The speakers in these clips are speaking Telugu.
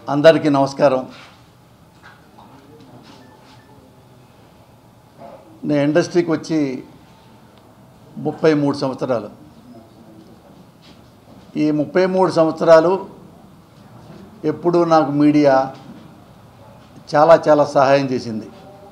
అందరికీ నమస్కారం నేను ఇండస్ట్రీకి వచ్చి ముప్పై మూడు సంవత్సరాలు ఈ ముప్పై మూడు సంవత్సరాలు ఎప్పుడూ నాకు మీడియా చాలా చాలా సహాయం చేసింది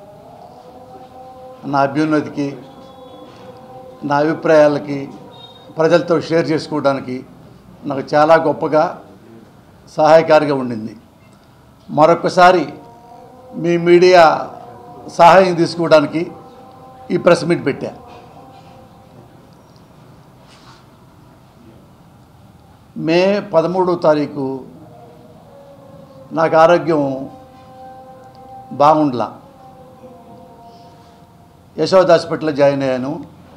నా అభ్యున్నతికి నా అభిప్రాయాలకి ప్రజలతో షేర్ చేసుకోవడానికి నాకు చాలా గొప్పగా సహాయకారిగా ఉండింది మరొకసారి మీ మీడియా సహాయం తీసుకోవడానికి ఈ ప్రెస్ మీట్ పెట్టా మే పదమూడో తారీఖు నాకు ఆరోగ్యం బాగుండలా యశోద్ హాస్పిటల్లో జాయిన్ అయ్యాను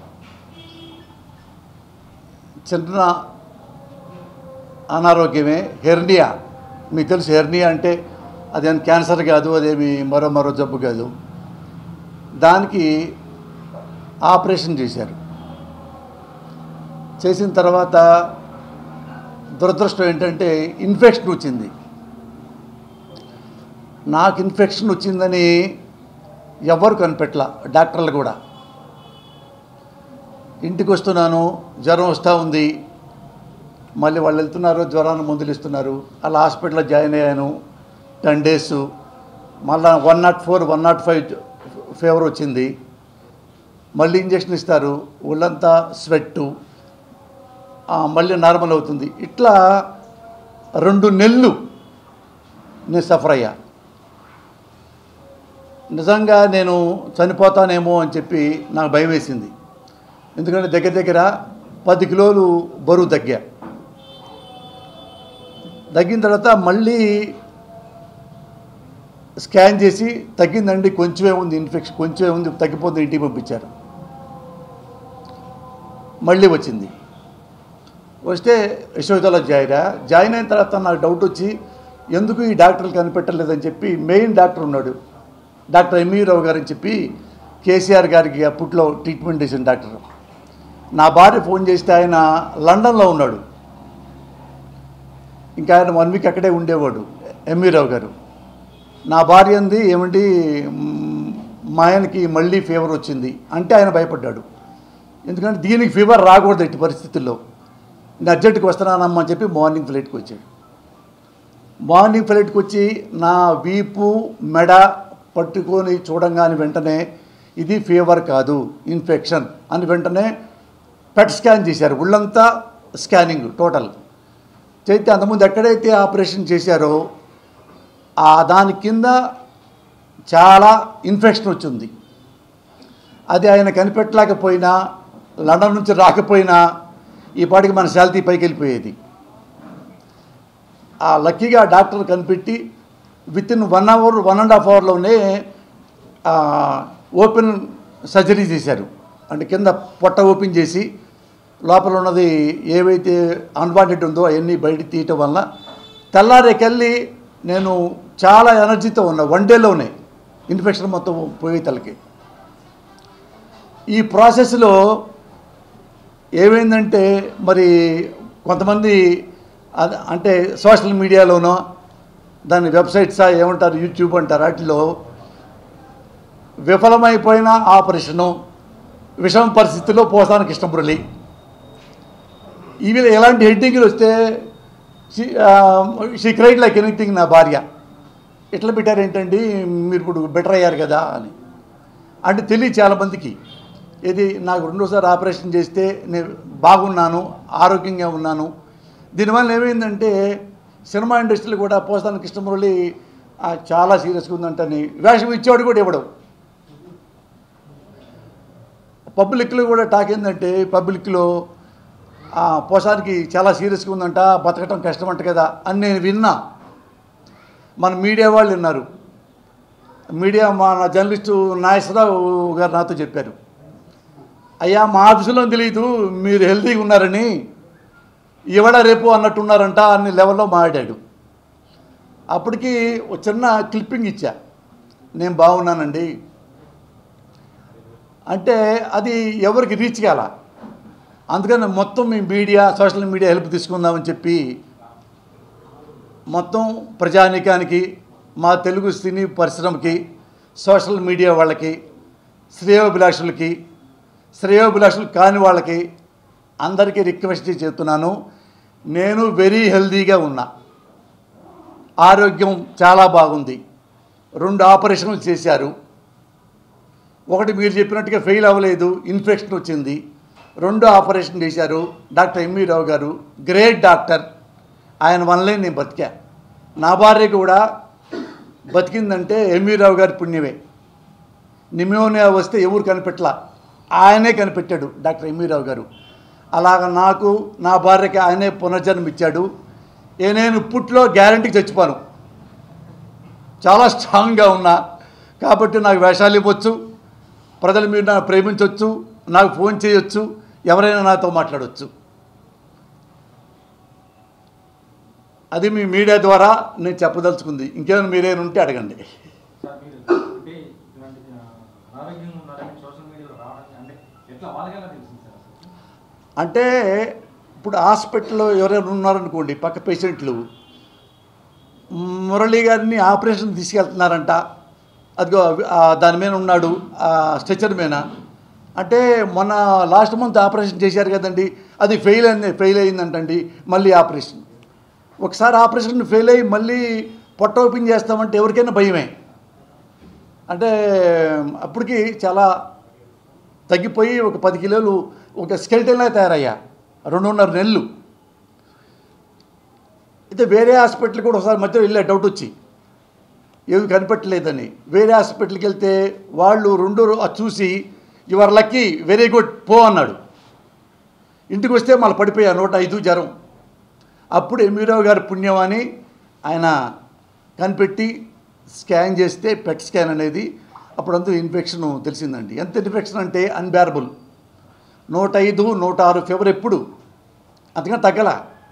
చిన్న అనారోగ్యమే హెర్నియా మీకు తెలుసు హెర్నియా అంటే అదేం క్యాన్సర్ కాదు అదేమి మరో మరో జబ్బు కాదు దానికి ఆపరేషన్ చేశారు చేసిన తర్వాత దురదృష్టం ఏంటంటే ఇన్ఫెక్షన్ వచ్చింది నాకు ఇన్ఫెక్షన్ వచ్చిందని ఎవరు కనిపెట్టలా డాక్టర్లు కూడా ఇంటికి వస్తున్నాను జ్వరం వస్తూ ఉంది మళ్ళీ వాళ్ళు వెళ్తున్నారు జ్వరాన్ని మందులు ఇస్తున్నారు అలా హాస్పిటల్లో జాయిన్ అయ్యాను టెన్ డేస్ మళ్ళీ one not four one not five fever వచ్చింది మళ్ళీ ఇంజక్షన్ ఇస్తారు ఒళ్ళంతా స్వెట్టు మళ్ళీ నార్మల్ అవుతుంది ఇట్లా రెండు నెలలు నేను సఫర్ అయ్యా నిజంగా నేను చనిపోతానేమో అని చెప్పి నాకు భయం వేసింది ఎందుకంటే దగ్గర దగ్గర పది కిలోలు బరువు తగ్గా తగ్గిన తర్వాత మళ్ళీ స్కాన్ చేసి తగ్గిందండి కొంచెమే ఉంది ఇన్ఫెక్షన్ కొంచెమే ఉంది తగ్గిపోతుంది ఇంటికి పంపించారు మళ్ళీ వచ్చింది వస్తే యశోదలో జాయిన్ జాయిన్ అయిన తర్వాత నాకు డౌట్ వచ్చి ఎందుకు ఈ డాక్టర్లు కనిపెట్టలేదని చెప్పి మెయిన్ డాక్టర్ ఉన్నాడు డాక్టర్ ఎంఈ రావు గారు అని చెప్పి కేసీఆర్ గారికి అప్పట్లో ట్రీట్మెంట్ చేసిన డాక్టర్ నా భార్య ఫోన్ చేస్తే ఆయన లండన్లో ఉన్నాడు ఇంకా ఆయన వన్ వీక్ అక్కడే ఉండేవాడు ఎంఈ రావు గారు నా భార్య అంది ఏమంటే మ్, మా ఆయనకి మళ్ళీ ఫీవర్ వచ్చింది అంటే ఆయన భయపడ్డాడు ఎందుకంటే దీనికి ఫీవర్ రాకూడదు ఎట్టి పరిస్థితుల్లో నేను అర్జెంటుకి వస్తున్నానమ్మా అని చెప్పి మార్నింగ్ ఫ్లైట్కి వచ్చాడు మార్నింగ్ ఫ్లైట్కి వచ్చి నా వీపు మెడ పట్టుకొని చూడంగానే వెంటనే ఇది ఫీవర్ కాదు ఇన్ఫెక్షన్ అని వెంటనే పెట్ స్కాన్ చేశారు ఒళ్ళంతా స్కానింగ్ టోటల్ చేస్తే అంతకుముందు ఎక్కడైతే ఆపరేషన్ చేశారో ఆ దాని కింద చాలా ఇన్ఫెక్షన్ వచ్చింది అది ఆయన కనిపెట్టలేకపోయినా లండన్ నుంచి రాకపోయినా ఈ పాటికి మన శాలరీ పైకి వెళ్ళిపోయేది ఆ లక్కీగా డాక్టర్ కనిపెట్టి within one hour one and half అవర్లోనే ఓపెన్ సర్జరీ చేశారు అంటే కింద పొట్ట ఓపెన్ చేసి లోపల ఉన్నది ఏవైతే అన్వాంటెడ్ ఉందో అవన్నీ బయట తీయటం వల్ల తెల్లారేకెళ్ళి నేను చాలా ఎనర్జీతో ఉన్నా వన్ డేలోనే ఇన్ఫెక్షన్ మొత్తం పోయే తలకి ఈ ప్రాసెస్లో ఏమైందంటే మరి కొంతమంది అద- అంటే సోషల్ మీడియాలోనో దాని వెబ్సైట్సా ఏమంటారు యూట్యూబ్ అంటారు వాటిలో విఫలమైపోయిన ఆపరేషను విషమ పరిస్థితుల్లో పోసానికి ఇష్టమురళి ఇవి ఎలాంటి హెడ్డింగ్లు వస్తే షీ క్రైడ్ లైక్ ఎనీథింగ్ నా భార్య ఎట్లా పెట్టారు ఏంటండి మీరు ఇప్పుడు బెటర్ అయ్యారు కదా అని అంటే తెలియదు చాలామందికి ఇది నాకు రెండోసారి ఆపరేషన్ చేస్తే నేను బాగున్నాను ఆరోగ్యంగా ఉన్నాను దీనివల్ల ఏమైందంటే సినిమా ఇండస్ట్రీలో కూడా పోస్తానికి కృష్ణమురళి ఆ, చాలా సీరియస్గా ఉందంటని వేషం ఇచ్చేవాడు కూడా ఇవ్వడం పబ్లిక్లో కూడా టాక్ ఏంటంటే పబ్లిక్లో ఆ, పోసానికి చాలా సీరియస్గా ఉందంట బతకటం కష్టమంట కదా అని నేను విన్నా మన మీడియా వాళ్ళు విన్నారు మీడియా మా నా జర్నలిస్టు నాగేశ్వరరావు గారు నాతో చెప్పారు అయ్యా మా ఆఫీసులో తెలియదు మీరు హెల్తీగా ఉన్నారని ఇవాళ రేపు అన్నట్టున్నారంట అన్ని లెవెల్లో మాట్లాడాడు అప్పటికి ఒక చిన్న క్లిప్పింగ్ ఇచ్చా నేను బాగున్నానండి అంటే అది ఎవరికి రీచ్ కాల అందుకని మొత్తం మీ మీడియా సోషల్ మీడియా హెల్ప్ తీసుకుందామని చెప్పి మొత్తం ప్రజానీకానికి మా తెలుగు సినీ పరిశ్రమకి సోషల్ మీడియా వాళ్ళకి శ్రేయోభిలాషులకి శ్రేయోభిలాషులు కాని వాళ్ళకి అందరికీ రిక్వెస్ట్ చేస్తున్నాను నేను వెరీ హెల్దీగా ఉన్నా ఆరోగ్యం చాలా బాగుంది రెండు ఆపరేషన్లు చేశారు ఒకటి మీరు చెప్పినట్టుగా ఫెయిల్ అవ్వలేదు ఇన్ఫెక్షన్ వచ్చింది రెండు ఆపరేషన్ చేశారు డాక్టర్ ఎంవి రావు గారు గ్రేట్ డాక్టర్ ఆయన వల్లే నేను బతికా నా భార్య కూడా బతికిందంటే ఎంవి రావు గారి పుణ్యమే నిమోనియా వస్తే ఎవరు కనిపెట్టలా ఆయనే కనిపెట్టాడు డాక్టర్ ఎంవి రావు గారు అలాగ నాకు నా భార్యకి ఆయనే పునర్జన్మ ఇచ్చాడు ఏ నేను ఇప్పట్లో గ్యారంటీకి చచ్చిపోను చాలా స్ట్రాంగ్గా ఉన్నా కాబట్టి నాకు వేషాలు ఇవ్వచ్చు ప్రజలు మీరు నన్ను ప్రేమించవచ్చు నాకు ఫోన్ చేయొచ్చు ఎవరైనా నాతో మాట్లాడవచ్చు అది మీ మీడియా ద్వారా నేను చెప్పదలుచుకుంది ఇంకేమైనా మీరేమైనా ఉంటే అడగండి సార్ మీరు అంటే ఇలాంటి ఆ, అనారోగ్యంగా ఉన్నారని సోషల్ మీడియాలో రావడానికి అంటే ఎట్లా వాళ్ళకెలా తెలిసింది సార్ అసలు అంటే ఇప్పుడు హాస్పిటల్లో ఎవరైనా ఉన్నారనుకోండి పక్క పేషెంట్లు మురళి గారిని ఆపరేషన్ తీసుకెళ్తున్నారంట అదిగో ఆ దాని మీద ఉన్నాడు ఆ స్ట్రెచర్ మీద అంటే మొన్న లాస్ట్ మంత్ ఆపరేషన్ చేశారు కదండి అది ఫెయిల్ అయింది ఫెయిల్ అయిందంటండి మళ్ళీ ఆపరేషన్ ఒకసారి ఆపరేషన్ ఫెయిల్ అయ్యి మళ్ళీ పొట్ట ఓపెన్ చేస్తామంటే ఎవరికైనా భయమే అంటే అప్పటికి చాలా తగ్గిపోయి ఒక పది కిలోలు ఒక స్కెల్టన్లా తయారయ్యా రెండున్నర నెలలు అయితే వేరే హాస్పిటల్ కూడా ఒకసారి మధ్యలో వెళ్ళే డౌట్ వచ్చి ఏమి కనిపెట్టలేదని వేరే హాస్పిటల్కి వెళ్తే వాళ్ళు రెండు రో- అది చూసి యువర్ లక్కీ వెరీ గుడ్ పో అన్నాడు ఇంటికి వస్తే మళ్ళీ పడిపోయా నూట ఐదు జ్వరం అప్పుడు ఎంవీరావు గారి పుణ్యం అని ఆయన కనిపెట్టి స్కాన్ చేస్తే పెట్ స్కాన్ అనేది అప్పుడంతా ఇన్ఫెక్షన్ తెలిసిందండి ఎంత ఇన్ఫెక్షన్ అంటే అన్బేరబుల్ నూట ఐదు నూట ఆరు ఫీవర్ ఎప్పుడు అంతకన్నా తగ్గల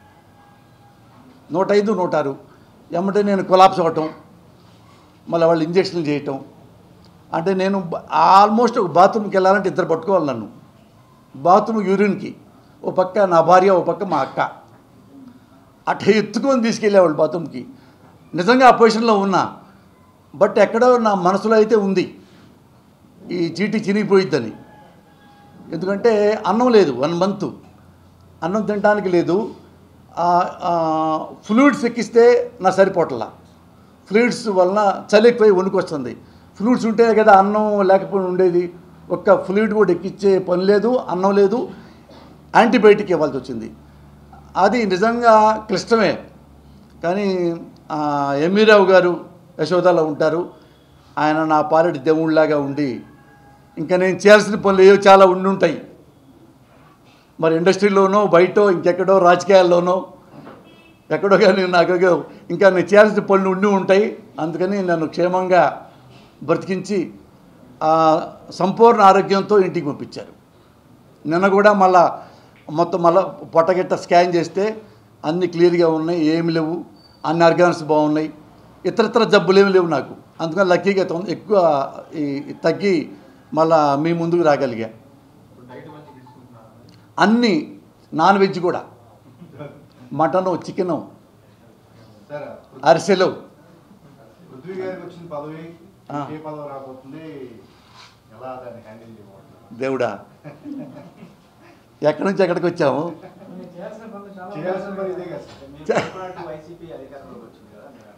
నూట ఐదు నూట ఆరు ఎమ్మటే నేను కొలాప్స్ అవ్వటం మళ్ళీ వాళ్ళు ఇంజక్షన్లు చేయటం అంటే నేను బ- ఆల్మోస్ట్ ఒక బాత్రూమ్కి వెళ్ళాలంటే ఇద్దరు పట్టుకోవాలి నన్ను బాత్రూమ్ యూరిన్కి ఓ పక్క నా భార్య ఓ పక్క మా అక్క అట్లా ఎత్తుకొని తీసుకెళ్ళేవాళ్ళు బాత్రూమ్కి నిజంగా ఆ పొజిషన్లో ఉన్నా బట్ ఎక్కడో నా మనసులో అయితే ఉంది ఈ చీటీ చినిగిపోయిద్దని ఎందుకంటే అన్నం లేదు వన్ మంత్ అన్నం తినడానికి లేదు ఫ్లూయిడ్స్ ఎక్కిస్తే నా సరిపోట్లా ఫ్లూయిడ్స్ వలన చలి ఎక్కువై వణుకొస్తుంది ఫ్లూయిడ్స్ ఉంటేనే కదా అన్నం లేకపోతే ఉండేది ఒక్క ఫ్లూయిడ్ కూడా ఎక్కించే పని లేదు అన్నం లేదు యాంటీబయాటిక్ ఇవ్వాల్సి వచ్చింది అది నిజంగా క్లిష్టమే కానీ ఆ, ఎమ్మిరావు గారు యశోదాలో ఉంటారు ఆయన నా పాలటి దేవుళ్ళలాగా ఉండి ఇంకా నేను చేయాల్సిన పనులు ఏవో చాలా ఉండి ఉంటాయి మరి ఇండస్ట్రీలోనో బయటో ఇంకెక్కడో రాజకీయాల్లోనో ఎక్కడో కానీ నాకు ఇంకా నేను చేయాల్సిన పనులు ఉండి ఉంటాయి అందుకని నన్ను క్షేమంగా బ్రతికించి ఆ, సంపూర్ణ ఆరోగ్యంతో ఇంటికి పంపించారు నిన్న కూడా మళ్ళా మొత్తం మళ్ళా పొట్టగిట్ట స్కాన్ చేస్తే అన్ని క్లియర్గా ఉన్నాయి ఏమి లేవు అన్ని ఆర్గాన్స్ బాగున్నాయి ఇతరత్ర జబ్బులు ఏమి లేవు నాకు అందుకని లక్కీగా తొంద- ఎక్కువ ఈ ఈ తగ్గి మళ్ళా మీ ముందుకు రాగలిగా ఇప్పుడు డైట్ మంచి తీసుకుంటున్నారు అన్ని నాన్ వెజ్ కూడా మటను చికెను సార్ అరిసెలు పృథ్వీ గారికి వచ్చిన పదవి ఆ. ఏ పదవి రాబోతుంది ఎలా దాన్ని హ్యాండిల్ చేయబోతున్నారు దేవుడా ఎక్కడి నుంచి ఎక్కడికి వచ్చాము చేయాల్సిన పనులు చాలా చేయాల్సిన పని ఇదే కదా సార్ మీరు చే- చెప్పినట్టు వైసీపీ అధికారంలోకి వచ్చింది కదా మీరు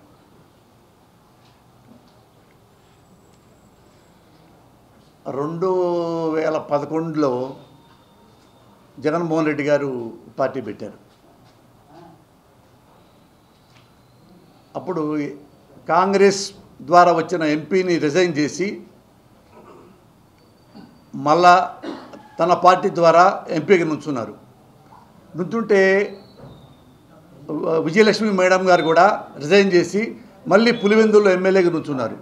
రెండు వేల పదకొండులో జగన్మోహన్ రెడ్డి గారు పార్టీ పెట్టారు అప్పుడు కాంగ్రెస్ ద్వారా వచ్చిన ఎంపీని రిజైన్ చేసి మళ్ళా తన పార్టీ ద్వారా ఎంపీగా నుంచున్నారు నుంచుంటే విజయలక్ష్మి మేడం గారు కూడా రిజైన్ చేసి మళ్ళీ పులివెందుల్లో ఎమ్మెల్యేగా నుంచున్నారు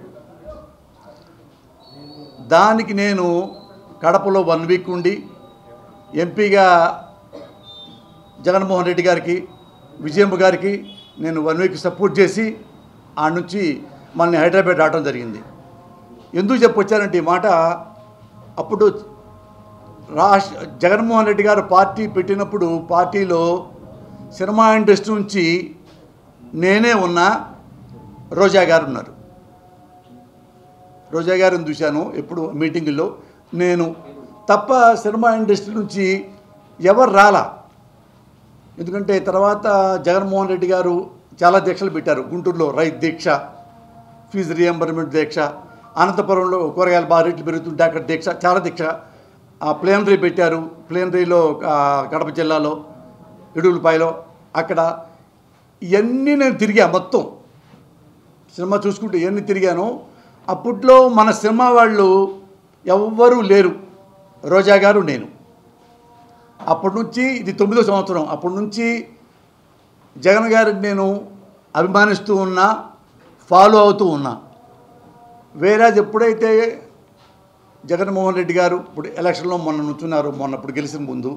దానికి నేను కడపలో వన్ వీక్ ఉండి ఎంపీగా జగన్మోహన్ రెడ్డి గారికి విజయమ్మ గారికి నేను వన్ వీక్ సపోర్ట్ చేసి ఆ నుంచి మనల్ని హైదరాబాద్ రావడం జరిగింది ఎందుకు చెప్పొచ్చానంటే ఈ మాట అప్పుడు రాష్ట్ర జగన్మోహన్ రెడ్డి గారు పార్టీ పెట్టినప్పుడు పార్టీలో సినిమా ఇండస్ట్రీ నుంచి నేనే ఉన్నా రోజా గారు ఉన్నారు రోజా గారిని చూశాను ఎప్పుడు మీటింగుల్లో నేను తప్ప సినిమా ఇండస్ట్రీ నుంచి ఎవరు రాలా ఎందుకంటే తర్వాత జగన్మోహన్ రెడ్డి గారు చాలా దీక్షలు పెట్టారు గుంటూరులో రైతు దీక్ష ఫీజు రియంబర్మెంట్ దీక్ష అనంతపురంలో కూరగాయల బాగా రేట్లు పెరుగుతుంటే అక్కడ దీక్ష చాలా దీక్ష ఆ ప్లేనరీ పెట్టారు ప్లేనరీలో ఆ, కడప జిల్లాలో ఇడుగులపాయలో అక్కడ ఇవన్నీ నేను తిరిగా మొత్తం సినిమా చూసుకుంటే ఇవన్నీ తిరిగాను అప్పట్లో మన సినిమా వాళ్ళు ఎవ్వరూ లేరు రోజా గారు నేను అప్పటి నుంచి ఇది తొమ్మిదో సంవత్సరం అప్పటి నుంచి జగన్ గారిని నేను అభిమానిస్తూ ఉన్నా ఫాలో అవుతూ ఉన్నా వేరేది ఎప్పుడైతే జగన్మోహన్ రెడ్డి గారు ఇప్పుడు ఎలక్షన్లో మొన్న నుంచున్నారు మొన్న ఇప్పుడు గెలిచిన ముందు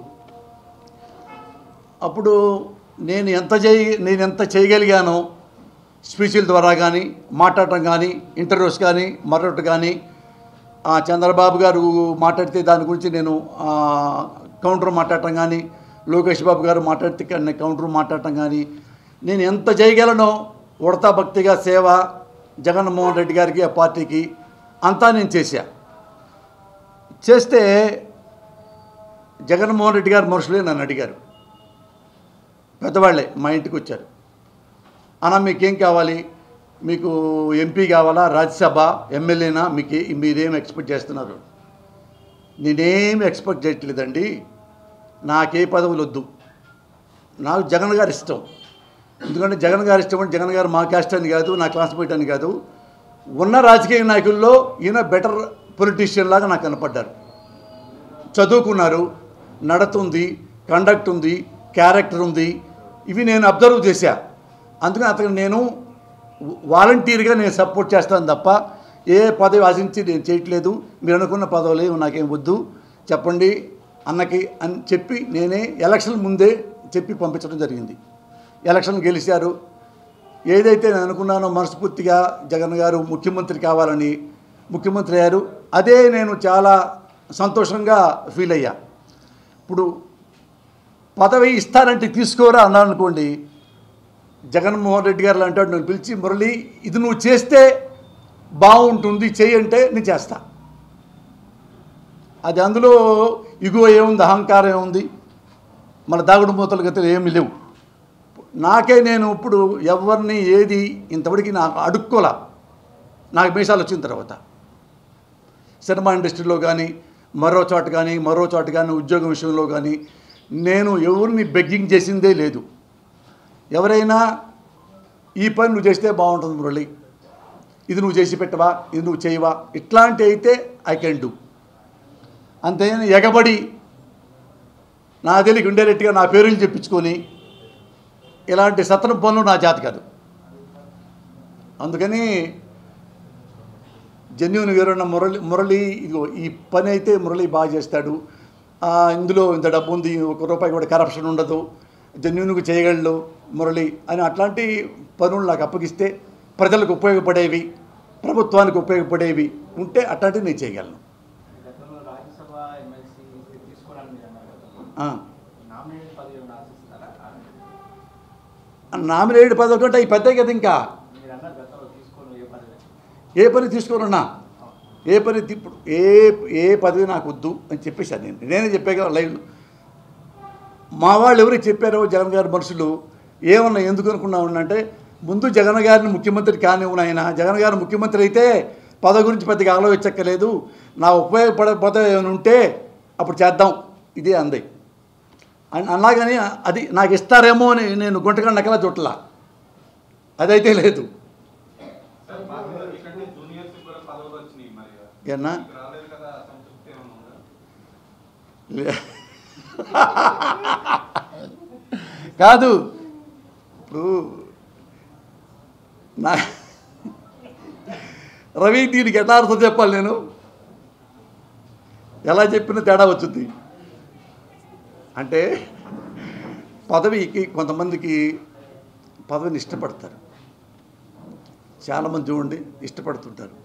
అప్పుడు నేను ఎంత చేయ నేను ఎంత చేయగలిగానో స్పీచ్ల ద్వారా కానీ మాట్లాడటం కానీ ఇంటర్వ్యూస్ కానీ మరొకటి కానీ ఆ చంద్రబాబు గారు మాట్లాడితే దాని గురించి నేను ఆ, కౌంటర్ మాట్లాడటం కానీ లోకేష్ బాబు గారు మాట్లాడితే క- కౌంటర్ మాట్లాడటం కానీ నేను ఎంత చేయగలనో ఉడతా భక్తిగా సేవ జగన్మోహన్ రెడ్డి గారికి ఆ పార్టీకి అంతా నేను చేశా చేస్తే జగన్మోహన్ రెడ్డి గారు మనుషులే నన్ను అడిగారు పెద్దవాళ్ళే మా ఇంటికి వచ్చారు అన్న మీకేం కావాలి మీకు ఎంపీ కావాలా రాజ్యసభ ఎమ్మెల్యేనా మీకు ఏ- మీరేం ఎక్స్పెక్ట్ చేస్తున్నారు నేనేం ఎక్స్పెక్ట్ చేయట్లేదండి నాకే పదవులు వద్దు నాకు జగన్ గారు ఇష్టం ఎందుకంటే జగన్ గారు ఇష్టం అంటే జగన్ గారు మా క్యాస్ట్ అని కాదు నా క్లాస్మేట్ అని కాదు ఉన్న రాజకీయ నాయకుల్లో ఈయన బెటర్ పొలిటీషియన్ లాగా నాకు కనపడ్డారు చదువుకున్నారు నడత ఉంది కండక్ట్ ఉంది క్యారెక్టర్ ఉంది ఇవి నేను అబ్జర్వ్ చేశా అందుకని అతను నేను వాలంటీర్గా నేను సపోర్ట్ చేస్తాను తప్ప ఏ పదవి ఆశించి నేను చేయట్లేదు మీరు అనుకున్న పదవులు ఏమి నాకేం వద్దు చెప్పండి అన్నకి అని చెప్పి నేనే ఎలక్షన్ ముందే చెప్పి పంపించడం జరిగింది ఎలక్షన్ గెలిచారు ఏదైతే నేను అనుకున్నానో మనస్ఫూర్తిగా జగన్ గారు ముఖ్యమంత్రి కావాలని ముఖ్యమంత్రి అయ్యారు అదే నేను చాలా సంతోషంగా ఫీల్ అయ్యా ఇప్పుడు పదవి ఇస్తానంటే తీసుకోరా అన్నాను అనుకోండి జగన్మోహన్ రెడ్డి గారు అంటాడు నన్ను పిలిచి మురళి ఇది నువ్వు చేస్తే బాగుంటుంది చేయంటే నేను చేస్తా అది అందులో ఇగో ఏముంది అహంకారం ఏముంది మన దాగుడు మూతల గతులు ఏమీ లేవు నాకే నేను ఇప్పుడు ఎవరిని ఏది ఇంతవరకు నాకు అడుక్కోలా నాకు మీసాలు వచ్చిన తర్వాత సినిమా ఇండస్ట్రీలో కానీ మరో చోట కానీ మరో చోట కానీ ఉద్యోగం విషయంలో కానీ నేను ఎవరిని బెగ్గింగ్ చేసిందే లేదు ఎవరైనా ఈ పని నువ్వు చేస్తే బాగుంటుంది మురళి ఇది నువ్వు చేసి పెట్టవా ఇది నువ్వు చేయవా ఇట్లాంటి అయితే ఐ కెన్ డూ అంతేగాని ఎగబడి నా తెలియక ఇండైరెక్ట్గా నా పేర్లు చెప్పించుకొని ఇలాంటి సతనం పనులు నా జాతి కాదు అందుకని జెన్యున్ వీరన్న మురళి మురళి ఇదిగో ఈ పని అయితే మురళి బాగా చేస్తాడు ఆ, ఇందులో ఇంత డబ్బు ఉంది ఒక రూపాయి కూడా కరప్షన్ ఉండదు జెన్యున్గా చేయగలడు మురళి అని అట్లాంటి పనులు నాకు అప్పగిస్తే ప్రజలకు ఉపయోగపడేవి ప్రభుత్వానికి ఉపయోగపడేవి ఉంటే అట్లాంటివి నేను చేయగలను గతంలో రాజ్యసభ ఎమ్మెల్సీ తీసుకోవడానికి మీరు అన్నారు కదా ఆ. నామినేట్ పదవి ఏమైనా ఆశిస్తారా నామినేటెడ్ పదవి కంటే ఈ పెద్ద కదా ఇంకా మీరు అన్నారు గతంలో తీసుకోను ఏ పదవి ఏ పని తీసుకోనన్నా ఏ పని తీ- ఇప్పుడు ఏ ఏ పదవి నాకు వద్దు అని చెప్పేశాను నేను నేనే చెప్పే కదా లైవ్ మా వాళ్ళు ఎవరికి చెప్పారో జగన్ గారి మనుషులు ఏమన్నా ఎందుకు అనుకున్నాను అంటే ముందు జగన్ గారిని ముఖ్యమంత్రి కానివ్వను ఆయన జగన్ గారు ముఖ్యమంత్రి అయితే పదవి గురించి పెద్దగా ఆలోచించక్కలేదు నా ఉపయోగపడే పదవి ఏమైనా ఉంటే అప్పుడు చేద్దాం ఇదే అంది అన్- అలాగని అది నాకు ఇస్తారేమో అని నేను గుంటగా నకలా చుట్టలా అదైతే లేదు జూనియర్స్ కూడా పదవులు వచ్చినాయి మరి ఏనా మీకు రాలేదు కదా సంతృప్తి ఏమన్నా ఉందా లే- కాదు ఇప్పుడు నా రవి దీనికి ఎట్లా అర్థం చెప్పాలి నేను ఎలా చెప్పినా తేడా వచ్చింది అంటే పదవికి కొంతమందికి పదవిని ఇష్టపడతారు చాలామంది చూడండి ఇష్టపడుతుంటారు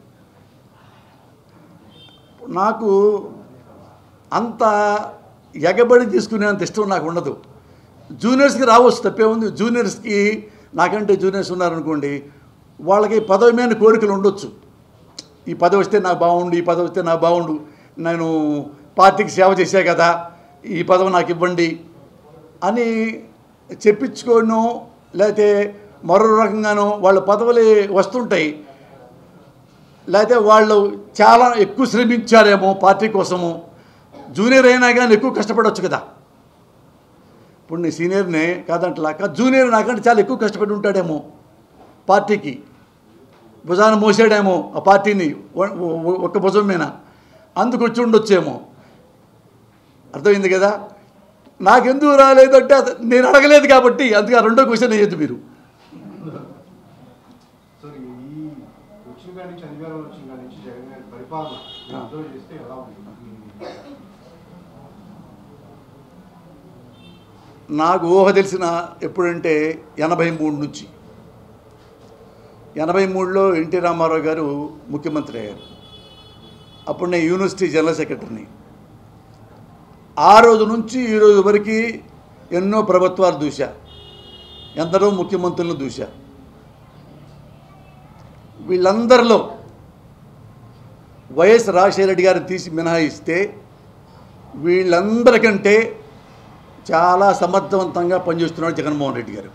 నాకు అంత ఎగబడి తీసుకునేంత ఇష్టం నాకు ఉండదు జూనియర్స్కి రావచ్చు తప్పే ఉంది జూనియర్స్కి నాకంటే జూనియర్స్ ఉన్నారనుకోండి వాళ్ళకి పదవి మీద కోరికలు ఉండొచ్చు ఈ పదవి వస్తే నాకు బాగుండు ఈ పదవి వస్తే నాకు బాగుండు నేను పార్టీకి సేవ చేశా కదా ఈ పదవి నాకు ఇవ్వండి అని చెప్పించుకోను లేకపోతే మరో రకంగానో వాళ్ళ పదవులు వస్తుంటాయి లేకపోతే వాళ్ళు చాలా ఎక్కువ శ్రమించారేమో పార్టీ కోసము జూనియర్ అయినా కానీ ఎక్కువ కష్టపడవచ్చు కదా ఇప్పుడు నేను సీనియర్నే కాదంటలా కాదు జూనియర్ నాకంటే చాలా ఎక్కువ కష్టపడి ఉంటాడేమో పార్టీకి భుజాన మోసాడేమో ఆ పార్టీని ఒ- ఒ- ఒక్క భుజం మీద అందుకు వచ్చి ఉండొచ్చేమో అర్థమైంది కదా నాకెందుకు రాలేదంటే అది నేను అడగలేదు కాబట్టి అందుకే ఆ రెండో క్వశ్చన్ వేయద్దు మీరు సార్ ఈ వచ్చిన కాడి నుంచి అధికారంలో వచ్చిన కాడి నుంచి జగన్ గారి పరిపాలన మీరు అబ్జర్వ్ చేస్తే ఎలా ఉంది నాకు ఊహ తెలిసిన ఎప్పుడంటే ఎనభై మూడు నుంచి ఎనభై మూడులో ఎన్టీ రామారావు గారు ముఖ్యమంత్రి అయ్యారు అప్పుడు నేను యూనివర్సిటీ జనరల్ సెక్రటరీని ఆ రోజు నుంచి ఈ రోజు వరకు ఎన్నో ప్రభుత్వాలు దూశా ఎందరో ముఖ్యమంత్రులను దూశా వీళ్ళందరిలో వైఎస్ రాజశేఖర రెడ్డి గారిని తీసి మినహాయిస్తే వీళ్ళందరికంటే చాలా సమర్థవంతంగా పనిచేస్తున్నాడు జగన్మోహన్ రెడ్డి గారు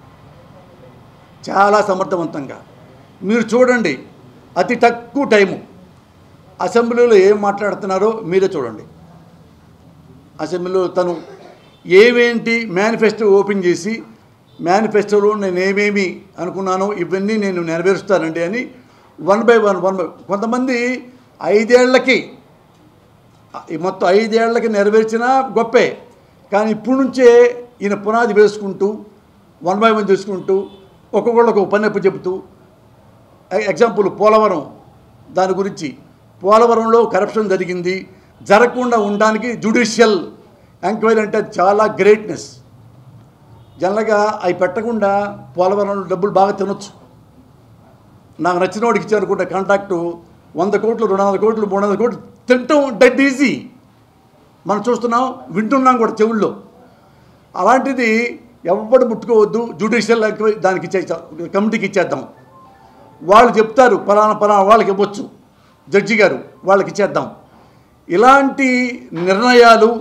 చాలా సమర్థవంతంగా మీరు చూడండి అతి తక్కువ టైము అసెంబ్లీలో ఏం మాట్లాడుతున్నారో మీరే చూడండి అసెంబ్లీలో తను ఏవేంటి మేనిఫెస్టో ఓపెన్ చేసి మేనిఫెస్టోలో నేను ఏమేమి అనుకున్నానో ఇవన్నీ నేను నెరవేరుస్తానండి అని one by one one by కొంతమంది ఐదేళ్లకి ఈ మొత్తం ఐదేళ్లకి నెరవేర్చినా గొప్పే కానీ ఇప్పుడు నుంచే ఈయన పునాది వేసుకుంటూ వన్ బై వన్ చేసుకుంటూ ఒక్కొక్కళ్ళకు ఒక పని అప్పు చెబుతూ ఎ- ఎగ్జాంపుల్ పోలవరం దాని గురించి పోలవరంలో కరప్షన్ జరిగింది జరగకుండా ఉండడానికి జ్యుడిషియల్ ఎంక్వైరీ అంటే చాలా గ్రేట్నెస్ జనరల్గా అవి పెట్టకుండా పోలవరంలో డబ్బులు బాగా తినొచ్చు నాకు నచ్చిన వాడికి ఇచ్చారనుకుంటే కాంట్రాక్టు వంద కోట్లు రెండు వందల కోట్లు మూడు వందల కోట్లు తింటాం డెడ్ ఈజీ మనం చూస్తున్నాం వింటున్నాం కూడా చెవుల్లో అలాంటిది ఎవ్వడు ముట్టుకోవద్దు జ్యుడిషియల్ ఎంక్వైరీ దానికి ఇచ్చే కమిటీకి ఇచ్చేద్దాం వాళ్ళు చెప్తారు పలానా పలానా వాళ్ళకి ఇవ్వచ్చు జడ్జి గారు వాళ్ళకి ఇచ్చేద్దాం ఇలాంటి నిర్ణయాలు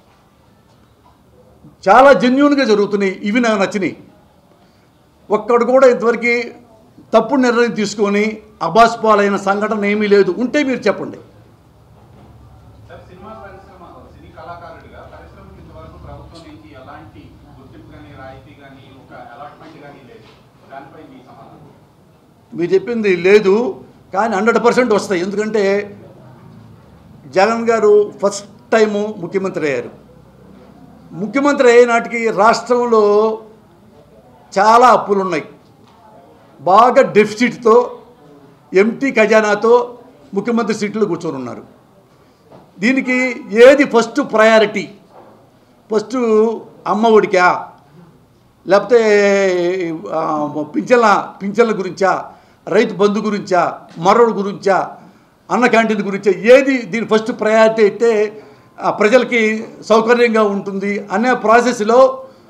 చాలా జెన్యున్గా జరుగుతున్నాయి ఇవి నాకు నచ్చినాయి ఒక్కడు కూడా ఇంతవరకు తప్పుడు నిర్ణయం తీసుకొని అబాస్పాలైన సంఘటన ఏమీ లేదు ఉంటే మీరు చెప్పండి సార్ సినిమా పరిశ్రమ సినీ కళాకారుడిగా పరిశ్రమకి ఇంతవరకు ప్రభుత్వం నుంచి ఎలాంటి గుర్తింపు కానీ రాయితీ కానీ ఒక అలాట్మెంట్ కానీ లేదు దానిపై మీ సమాధానం మీరు చెప్పింది లేదు కానీ హండ్రెడ్ పర్సెంట్ వస్తాయి ఎందుకంటే జగన్ గారు ఫస్ట్ టైము ముఖ్యమంత్రి అయ్యారు ముఖ్యమంత్రి అయ్యే నాటికి రాష్ట్రంలో చాలా అప్పులు ఉన్నాయి బాగా డెఫిసిట్తో ఎంటీ ఖజానాతో ముఖ్యమంత్రి సీట్లో కూర్చొని ఉన్నారు దీనికి ఏది ఫస్ట్ ప్రయారిటీ ఫస్ట్ అమ్మ ఒడికా లేకపోతే ఆ, పింఛన్ల పింఛన్ల గురించా రైతు బంధు గురించా మరొకటి గురించా అన్న క్యాంటీన్ గురించా ఏది దీని ఫస్ట్ ప్రయారిటీ అయితే ఆ, ప్రజలకి సౌకర్యంగా ఉంటుంది అనే ప్రాసెస్లో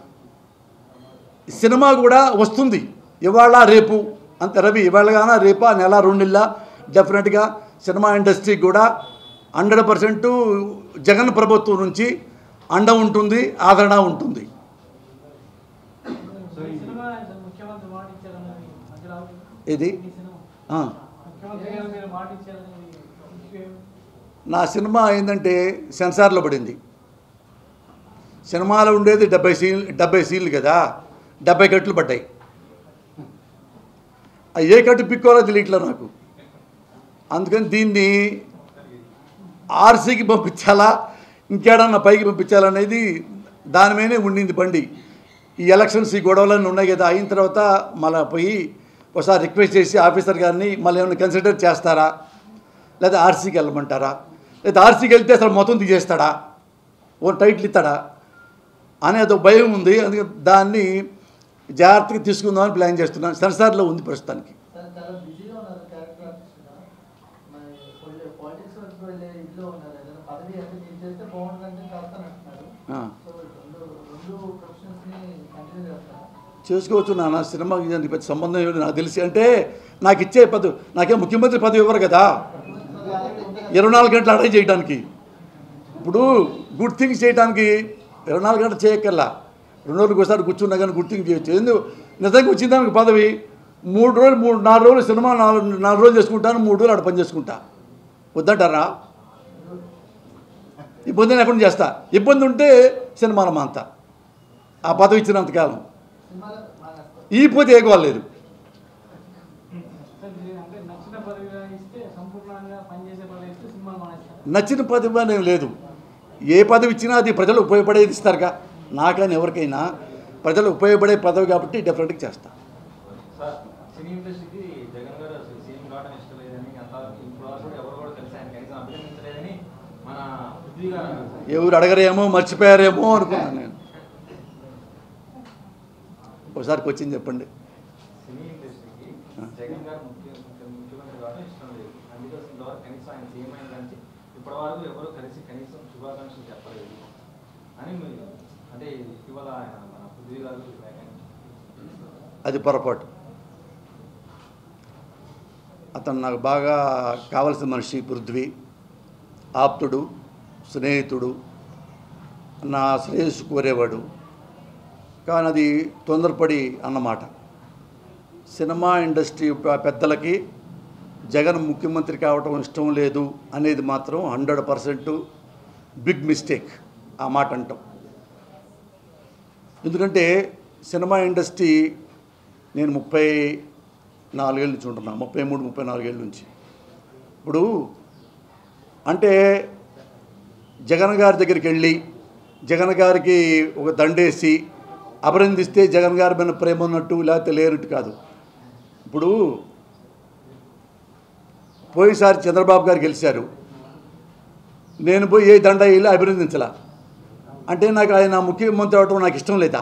సినిమా కూడా వస్తుంది ఇవాళ రేపు అంత రవి ఇవాళ కానా రేపా నెల రెండు నెలల డెఫినెట్గా సినిమా ఇండస్ట్రీకి కూడా హండ్రెడ్ పర్సెంట్ జగన్ ప్రభుత్వం నుంచి అండ ఉంటుంది ఆదరణ ఉంటుంది ఈ సినిమా ముఖ్యమంత్రి మాట ఇచ్చారన్నది మధ్యలో ఆగుతుంది. ఇది ఈ సినిమా ఆ, ముఖ్యమంత్రి గారు మీరు మాట ఇచ్చారని విషయం నా సినిమా ఏంటంటే సెన్సార్లో పడింది సినిమాలో ఉండేది డెబ్బై సీన్ డెబ్బై సీన్లు కదా డెబ్బై కట్లు పడ్డాయి ఆ ఏ కట్టు పిక్కోలో తెలియట్లే నాకు అందుకని దీన్ని ఆర్సీకి పంపించాలా ఇంకేడన్నా పైకి పంపించాలనేది దాని మీదనే ఉండింది బండి ఈ ఎలక్షన్స్ ఈ గొడవలన్నీ ఉన్నాయి కదా అయిన తర్వాత మళ్ళీ పోయి ఒకసారి రిక్వెస్ట్ చేసి ఆఫీసర్ గారిని మళ్ళీ ఏమైనా కన్సిడర్ చేస్తారా లేదా ఆర్సీకి వెళ్ళమంటారా లేదా ఆర్సీకి వెళ్తే అసలు మొత్తం తీసేస్తాడా ఓ టైటిల్ ఇస్తాడా అనేది ఒక భయం ఉంది అందుకే దాన్ని జాగ్రత్తగా తీసుకుందామని ప్లాన్ చేస్తున్నాను సెన్సార్లో ఉంది ప్రస్తుతానికి సార్ చాలా బిజీగా ఉన్నారు క్యారెక్టర్ ఆర్టిస్ట్గా మరి పాలిటిక్స్ వరకు వెళ్ళే ఇంట్లో ఉన్నారు ఏదైనా పదవి అంటే నేను చేస్తే బాగుంటుందని చేస్తానంటున్నారు ఆ. సో రెండు రెండు ప్రొఫెషన్స్ని కంటిన్యూ చేస్తారా చేసుకోవచ్చు నాన్న సినిమాకి దానికి పెద్ద సంబంధం ఏమిటి నాకు తెలిసి అంటే నాకు ఇచ్చే పదవి నాకేం ముఖ్యమంత్రి పదవి ఇవ్వరు కదా ఇరవై నాలుగు గంటలు అడగ చేయడానికి ఇప్పుడు గుడ్ థింగ్స్ చేయడానికి ఇరవై నాలుగు గంటలు చేయక్కర్లా రెండు రోజులకు ఒకసారి కూర్చున్నా కానీ గుడ్ థింగ్ చేయొచ్చు ఎందుకు నిజంగా వచ్చిన దానికి పదవి మూడు రోజులు మూడు నాలుగు రోజులు సినిమా నాలుగు నాలుగు రోజులు చేసుకుంటాను మూడు రోజులు ఆడ పని చేసుకుంటా వద్దంటారా ఇబ్బంది లేకుండా చేస్తా ఇబ్బంది ఉంటే సినిమాల మాంత ఆ పదవి ఇచ్చినంతకాలం సినిమాలో మానేస్తారు ఈ పోతే ఏగోలేదు సార్ ఇది అంటే నచ్చిన పదవిగా ఇస్తే సంపూర్ణంగా పనిచేసే పదవి ఇస్తే సినిమాలు మానేస్తారు నచ్చిన పదవి అనేం లేదు ఏ పదవి ఇచ్చినా అది ప్రజలు ఉపయోగపడేది ఇస్తారుగా నాకైనా ఎవరికైనా ప్రజలు ఉపయోగపడే పదవి కాబట్టి డెఫినెట్గా చేస్తా సార్ సినీ ఇండస్ట్రీకి జగన్ గారు అసలు సీఎం కావడం ఇష్టం లేదని అంత ఇప్పుడు వరకు కూడా ఎవరు కూడా కలిసి ఆయన కనీసం అభినందించలేదని మన పృథ్వీ గారు అన్నారు సార్. ఎవరు అడగరేమో మర్చిపోయారేమో అనుకున్నాను నేను ఒకసారి వచ్చింది చెప్పండి సినీ ఇండస్ట్రీకి జగన్ గారు ముఖ్య ముఖ్య- ముఖ్యమంత్రి కావడం ఇష్టం లేదు అందుకోసం ఇంతవరకు కనీసం ఆయన సీఎం అయిన కానీ ఇప్పటి వరకు ఎవరు కలిసి కనీసం శుభాకాంక్షలు చెప్పలేదు అని మీరు అంటే ఇటీవల ఆయన మన పృథ్వీ గారు వ్యాఖ్యానించారు. అది పొరపాటు అతను నాకు బాగా కావలసిన మనిషి పృథ్వీ ఆప్తుడు స్నేహితుడు నా శ్రేయస్సు కోరేవాడు కానీ అది తొందరపడి అన్నమాట సినిమా ఇండస్ట్రీ ప- పెద్దలకి జగన్ ముఖ్యమంత్రి కావటం ఇష్టం లేదు అనేది మాత్రం హండ్రెడ్ పర్సెంట్ బిగ్ మిస్టేక్ ఆ మాట అంటాం ఎందుకంటే సినిమా ఇండస్ట్రీ నేను ముప్పై నాలుగేళ్ళ నుంచి ఉంటున్నా ముప్పై మూడు ముప్పై నాలుగేళ్ళ నుంచి ఇప్పుడు అంటే జగన్ గారి దగ్గరికి వెళ్ళి జగన్ గారికి ఒక దండేసి అభినందిస్తే జగన్ గారి మీద ప్రేమ ఉన్నట్టు లేకపోతే లేనట్టు కాదు ఇప్పుడు పోయినసారి చంద్రబాబు గారు గెలిచారు నేను పోయి ఏ దండ వేయాలో అభినందించలా అంటే నాకు ఆయన ముఖ్యమంత్రి అవటం నాకు ఇష్టం లేదా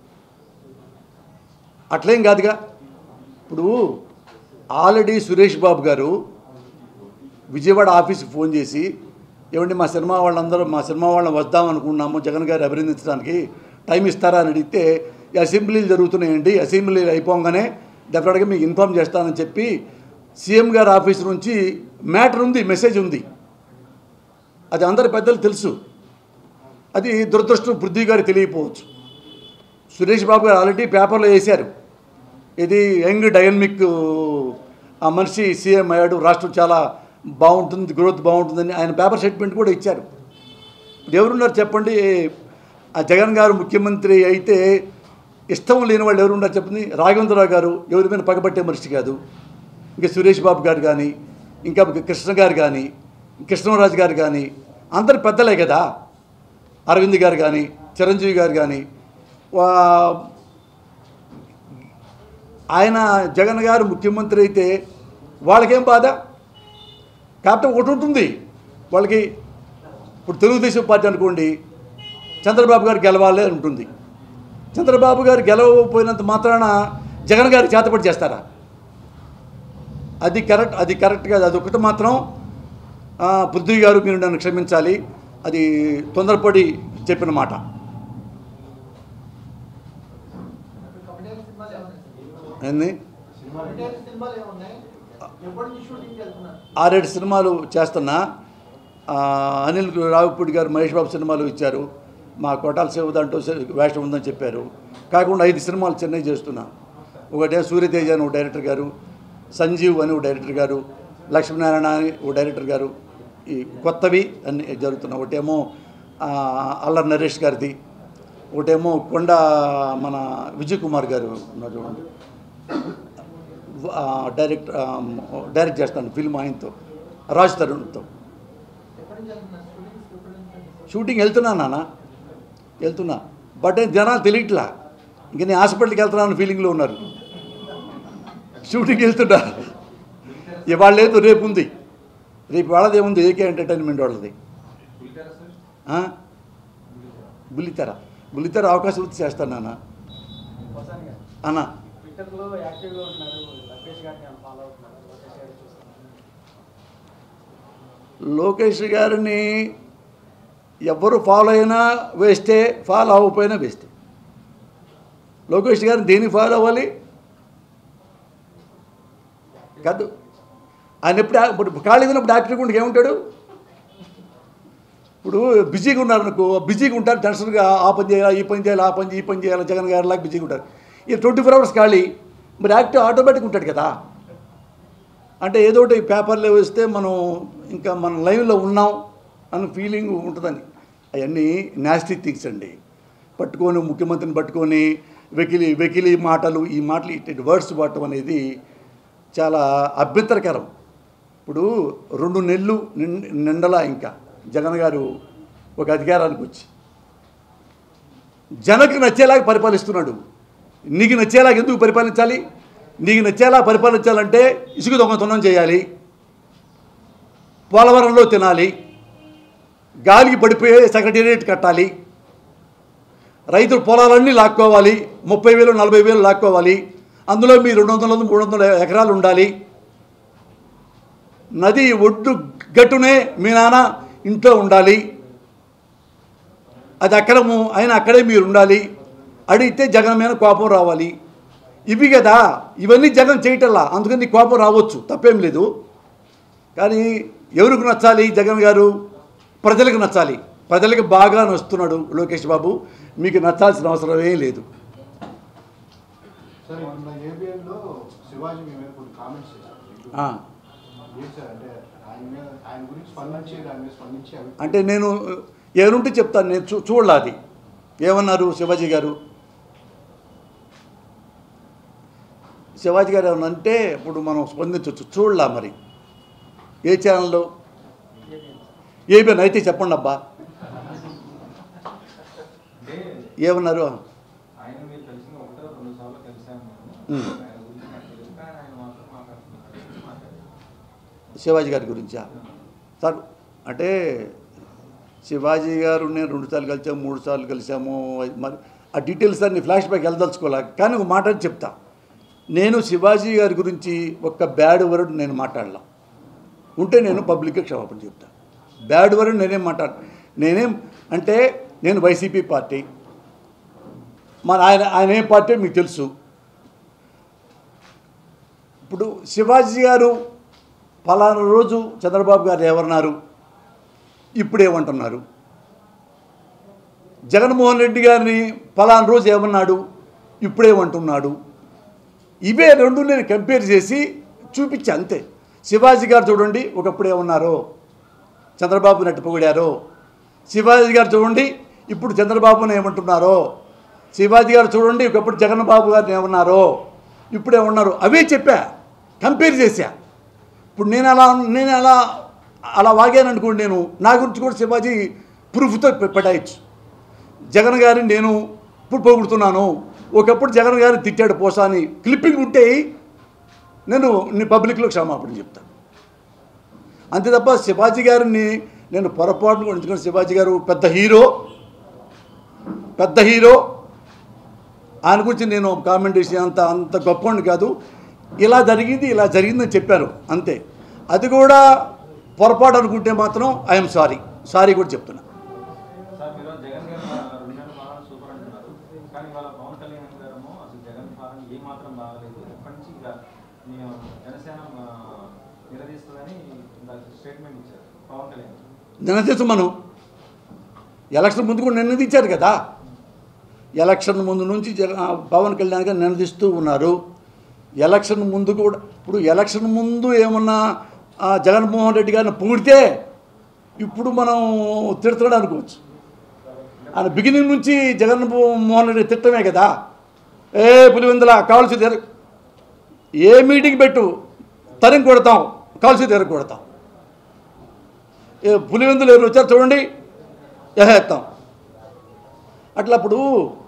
అట్లేం కాదుగా ఇప్పుడు ఆల్రెడీ సురేష్ బాబు గారు విజయవాడ ఆఫీస్కి ఫోన్ చేసి ఏమండి మా సినిమా వాళ్ళందరూ మా సినిమా వాళ్ళని వద్దాం అనుకున్నాము జగన్ గారు అభినందించడానికి టైం ఇస్తారా అని అడిగితే ఈ అసెంబ్లీలు జరుగుతున్నాయండి అసెంబ్లీలు అయిపోగానే డెఫినెట్గా మీకు ఇన్ఫామ్ చేస్తానని చెప్పి సీఎం గారి ఆఫీస్ నుంచి మ్యాటర్ ఉంది మెసేజ్ ఉంది అది అందరి పెద్దలు తెలుసు అది దురదృష్టం పృథ్వీ గారు తెలియకపోవచ్చు సురేష్ బాబు గారు ఆల్రెడీ పేపర్లో వేశారు ఇది యంగ్ డైనమిక్ ఆ మనిషి సీఎం అయ్యాడు రాష్ట్రం చాలా బాగుంటుంది గ్రోత్ బాగుంటుందని ఆయన పేపర్ స్టేట్మెంట్ కూడా ఇచ్చారు ఇప్పుడు ఎవరున్నారు చెప్పండి ఆ జగన్ గారు ముఖ్యమంత్రి అయితే ఇష్టం లేని వాళ్ళు ఎవరున్నారు చెప్పండి రాఘవేంద్రరావు గారు ఎవరి మీద పగబట్టే మనిషి కాదు ఇంకా సురేష్ బాబు గారు కానీ ఇంకా కృష్ణ గారు కానీ కృష్ణరాజు గారు కానీ అందరు పెద్దలే కదా అరవింద్ గారు కానీ చిరంజీవి గారు కానీ వా- ఆయన జగన్ గారు ముఖ్యమంత్రి అయితే వాళ్ళకేం బాధ కాకపోతే ఒకటి ఉంటుంది వాళ్ళకి ఇప్పుడు తెలుగుదేశం పార్టీ అనుకోండి చంద్రబాబు గారు గెలవాలి అని ఉంటుంది చంద్రబాబు గారు గెలవకపోయినంత మాత్రాన జగన్ గారికి చేతపడి చేస్తారా అది కరెక్ట్ అది కరెక్ట్ కాదు అది ఒకటి మాత్రం ఆ, పృథ్వీ గారు మీరు నన్ను క్షమించాలి అది తొందరపడి చెప్పిన మాట కమిటేల్ సినిమాలు ఏమున్నాయి ఏంది కమిటేల్ సినిమాలు ఏమున్నాయి ఎప్పటి నుంచి షూటింగ్కి వెళ్తున్నారు ఆరేడు సినిమాలు చేస్తున్నా ఆ, అనిల్ రావుపూడి గారు మహేష్ బాబు సినిమాలు ఇచ్చారు మా కోటాల సేవ దాంట్లో సే- వేషం ఉందని చెప్పారు కాకుండా ఐదు సినిమాలు చెన్నై చేస్తున్నా ఒకటే సూర్యతేజ అని ఒక డైరెక్టర్ గారు సంజీవ్ అని ఒక డైరెక్టర్ గారు లక్ష్మీనారాయణ అని ఒక డైరెక్టర్ గారు ఈ కొత్తవి అన్ని జరుగుతున్నాయి ఒకటేమో ఆ, అల్లరి నరేష్ గారిది ఒకటేమో కొండ మన విజయ్ కుమార్ గారు ఉన్నారు చూడండి ఆ, డైరెక్ట్ ఆ, డైరెక్ట్ చేస్తాను ఫిల్మ్ ఆయనతో రాజ్ తరుణ్తో ఎప్పటి నుంచి వెళ్తున్నారు షూటింగ్స్ ఎప్పటి నుంచి షూటింగ్ వెళ్తున్నా నాన్న వెళ్తున్నా బట్ ఏం జనాలు తెలియట్లా ఇంక నేను హాస్పిటల్కి వెళ్తున్నాను ఫీలింగ్లో ఉన్నారు షూటింగ్ వెళ్తున్నా ఇవాళ లేదు రేపు ఉంది రేపు వాళ్ళది ఏముంది ఏకే ఎంటర్టైన్మెంట్ వాళ్ళది బుల్లితెర సార్ ఆ? బుల్లితెర బుల్లితెర అవకాశం వచ్చి చేస్తాను నాన్న వసాన్ గారు అన్న ట్విట్టర్లో యాక్టివ్గా ఉంటున్నారు లకేష్ గారిని ఫాలో అవుతున్నారు లకేష్ గారు చూస్తున్నారు లోకేష్ గారిని ఎవరు ఫాలో అయినా వేస్టే ఫాలో అవ్వకపోయినా వేస్టే లోకేష్ గారు దేనికి ఫాలో అవ్వాలి కాదు ఆయన ఎప్పుడు ఇప్పుడు ఖాళీగా ఉన్నప్పుడు యాక్టివ్గా ఉండి ఏముంటాడు ఇప్పుడు బిజీగా ఉన్నారు అనుకో బిజీగా ఉంటారు టెన్షన్గా ఆ పని చేయాలి ఈ పని చేయాలి ఆ పని చేయాలి, ఈ పని చేయాలి జగన్ గారు లాగా బిజీగా ఉంటారు ఈ ట్వంటీ ఫోర్ అవర్స్ ఖాళీ మరి యాక్టివ్ ఆటోమేటిక్ ఉంటాడు కదా అంటే ఏదో ఒకటి పేపర్లో వేస్తే మనం ఇంకా మనం లైవ్లో ఉన్నాం అన్న ఫీలింగ్ ఉంటుందని అవన్నీ నాస్టీ థింగ్స్ అండి పట్టుకొని ముఖ్యమంత్రిని పట్టుకొని వెకిలి వెకిలి మాటలు ఈ మాటలు ఇట్టి వర్డ్స్ వాడటం అనేది చాలా అభ్యంతరకరం ఇప్పుడు రెండు నెలలు నిండ- నిండలా ఇంకా జగన్ గారు ఒక అధికారానికి వచ్చి జనకు నచ్చేలాగా పరిపాలిస్తున్నాడు నీకు నచ్చేలాగా ఎందుకు పరిపాలించాలి నీకు నచ్చేలా పరిపాలించాలంటే ఇసుక దొంగతనం చేయాలి పోలవరంలో తినాలి గాలికి పడిపోయే సెక్రటేరియట్ కట్టాలి రైతుల పొలాలన్నీ లాక్కోవాలి ముప్పై వేలు నలభై వేలు లాక్కోవాలి అందులో మీ రెండు వందల మూడు వందల ఎకరాలు ఉండాలి నది ఒడ్డు గట్టునే మీ నాన్న ఇంట్లో ఉండాలి అది అక్కడము అయినా అక్కడే మీరు ఉండాలి అడిగితే జగన్ మీద కోపం రావాలి ఇవి కదా ఇవన్నీ జగన్ చేయటల్లా అందుకని నీకు కోపం రావచ్చు తప్పేం లేదు కానీ ఎవరికి నచ్చాలి జగన్ గారు ప్రజలకు నచ్చాలి ప్రజలకు బాగా నచ్చుతున్నాడు లోకేష్ బాబు మీకు నచ్చాల్సిన అవసరమే లేదు సార్ మొన్న ఏబిఎన్లో శివాజీ మీ మీద కొన్ని కామెంట్స్ చేశారు ఆ, ఏంటి సార్ అంటే ఆయన మీద ఆయన గురించి స్పందించి దాని మీద స్పందించి అవి అంటే నేను ఏనుంటే చెప్తాను నేను చూ చూడలా అది ఏమన్నారు శివాజీ గారు శివాజీ గారు ఏమన్నా అంటే ఇప్పుడు మనం స్పందించవచ్చు చూడలా మరి ఏ ఛానల్లో ఏబిఎన్ అయితే చెప్పండి అబ్బా అంటే ఏమన్నారు ఆయన మీరు కలిసిన ఒకటో రెండు సార్లు కలిసాము ఉమ్. మేము ఆయన గురించి నాకు తెలియదు కానీ ఆయన మాత్రం మాట్లాడుతున్నారు మాట్లాడారు శివాజీ గారి గురించా సార్ అంటే శివాజీ గారు నేను రెండు సార్లు కలిసాము మూడు సార్లు కలిసాము మరి ఆ డీటెయిల్స్ అన్ని ఫ్లాష్ బ్యాక్ వెళ్ళదలుచుకోలే కానీ ఒక మాట అని చెప్తా నేను శివాజీ గారి గురించి ఒక్క బ్యాడ్ వర్డ్ నేను మాట్లాడలా ఉంటే నేను పబ్లిక్గా క్షమాపణ చెప్తా బ్యాడ్ వర్డ్ నేనేం మాట్లాడ నేనేం అంటే నేను వైసీపీ పార్టీ మన ఆయన ఆయన ఏం పార్టీ మీకు తెలుసు ఇప్పుడు శివాజీ గారు ఫలానా రోజు చంద్రబాబు గారు ఏమన్నారు ఇప్పుడు ఏమంటున్నారు జగన్మోహన్ రెడ్డి గారిని ఫలానా రోజు ఏమన్నాడు ఇప్పుడేమంటున్నాడు ఇవే రెండు నేను కంపేర్ చేసి చూపించా అంతే శివాజీ గారు చూడండి ఒకప్పుడు ఏమన్నారో చంద్రబాబు నట్టు పొగిడారో శివాజీ గారు చూడండి ఇప్పుడు చంద్రబాబుని ఏమంటున్నారో శివాజీ గారు చూడండి ఒకప్పుడు జగన్ బాబు గారిని ఏమన్నారో ఇప్పుడు ఏమన్నారు అవే చెప్పా కంపేర్ చేశా ఇప్పుడు నేను అలా నేను అలా అలా వాగాను అనుకోండి నేను నా గురించి కూడా శివాజీ ప్రూఫ్తో పె- పెట్టాయచ్చు జగన్ గారిని నేను ఇప్పుడు పొగుడుతున్నాను ఒకప్పుడు జగన్ గారిని తిట్టాడు పోసా అని క్లిప్పింగ్ ఉంటే నేను నీ పబ్లిక్లో క్షమాపణ చెప్తాను అంతే తప్ప శివాజీ గారిని నేను పొరపాటును కూడా ఎందుకంటే శివాజీ గారు పెద్ద హీరో పెద్ద హీరో ఆయన గురించి నేను కామెంట్ చేసి అంత అంత గొప్పవాడిని కాదు ఇలా జరిగింది ఇలా జరిగిందని చెప్పారు అంతే అది కూడా పొరపాటు అనుకుంటే మాత్రం ఐఎమ్ సారీ సారీ కూడా చెప్తున్నా సార్ మీరు జగన్ గారు మా రెండు నెలల పాలన సూపర్ అంటున్నారు కానీ వాళ్ళ పవన్ కళ్యాణ్ గారేమో అసలు జగన్ పాలన ఏ మాత్రం బాగలేదు ఇప్పటి నుంచి ఇక మేము జనసేన ఆ, నిలదీస్తుందని ఇందాక స్టేట్మెంట్ ఇచ్చారు పవన్ కళ్యాణ్ నిన్నదీసు మనం ఎలక్షన్ ముందు కూడా నిన్నదించారు కదా ఎలక్షన్ ముందు నుంచి జగ ఆ, పవన్ కళ్యాణ్ గారు నినదిస్తూ ఉన్నారు ఎలక్షన్ ముందు కూడా ఇప్పుడు ఎలక్షన్ ముందు ఏమన్నా ఆ, జగన్మోహన్ రెడ్డి గారిని పొగిడితే ఇప్పుడు మనం తిడుతున్నాడు అనుకోవచ్చు ఆయన బిగినింగ్ నుంచి జగన్మోహన్ రెడ్డి తిట్టమే కదా ఏ పులివెందుల కావాల్సి తెర ఏ మీటింగ్ పెట్టు తరిం కొడతాం కాల్సి తెర కొడతాం ఏ పులివెందులు ఎవరు వచ్చారు చూడండి ఎహేస్తాం అట్లా అప్పుడు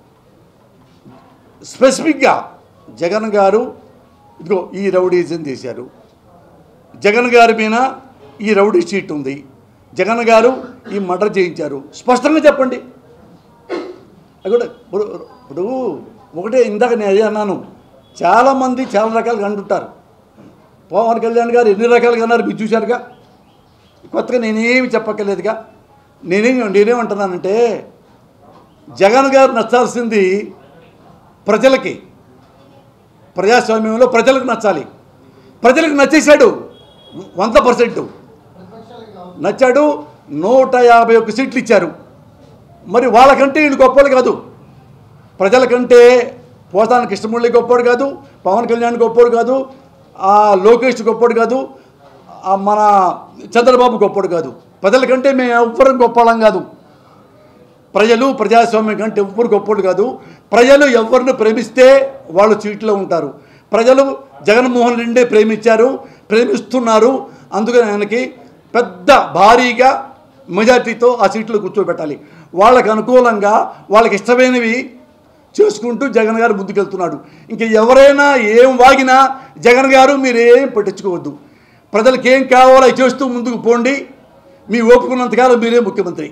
స్పెసిఫిక్గా జగన్ గారు ఇదిగో ఈ రౌడీజం చేశారు జగన్ గారి మీద ఈ రౌడీ షీట్ ఉంది జగన్ గారు ఈ మర్డర్ చేయించారు స్పష్టంగా చెప్పండి అది కూడా ఇప్పుడు ఇప్పుడు ఒకటే ఇందాక నేను అదే అన్నాను చాలామంది చాలా రకాలుగా అంటుంటారు పవన్ కళ్యాణ్ గారు ఎన్ని రకాలుగా అన్నారు మీరు చూశారుగా కొత్తగా నేనేమి చెప్పక్కర్లేదుగా నేనేం నేనేమంటున్నానంటే జగన్ గారు నచ్చాల్సింది ప్రజలకి ప్రజాస్వామ్యంలో ప్రజలకు నచ్చాలి ప్రజలకు నచ్చేశాడు వంద పర్సెంట్ ప్రతిపక్షాలకి కావాలి నచ్చాడు నూట యాభై ఒక్క సీట్లు ఇచ్చారు మరి వాళ్ళకంటే వీళ్ళు గొప్పలు కాదు ప్రజలకంటే పోతాన కృష్ణమురళి గొప్పోడు కాదు పవన్ కళ్యాణ్ గొప్పోడు కాదు ఆ లోకేష్ గొప్పోడు కాదు ఆ మన చంద్రబాబు గొప్పోడు కాదు ప్రజలకంటే మేము ఎవ్వరం గొప్పలం కాదు ప్రజలు ప్రజాస్వామ్యం కంటే ఎవ్వరు గొప్పోడు కాదు ప్రజలు ఎవరిని ప్రేమిస్తే వాళ్ళు సీట్లో ఉంటారు ప్రజలు జగన్మోహన్ రెడ్డి ప్రేమించారు ప్రేమిస్తున్నారు అందుకని ఆయనకి పెద్ద భారీగా మెజార్టీతో ఆ సీట్లు కూర్చోబెట్టాలి వాళ్ళకి అనుకూలంగా వాళ్ళకి ఇష్టమైనవి చేసుకుంటూ జగన్ గారు ముందుకెళ్తున్నాడు ఇంక ఎవరైనా ఏం వాగినా జగన్ గారు మీరేం పట్టించుకోవద్దు ప్రజలకు ఏం కావాలో అవి చేస్తూ ముందుకు పోండి మీ ఓపుకున్నంతకాలం మీరే ముఖ్యమంత్రి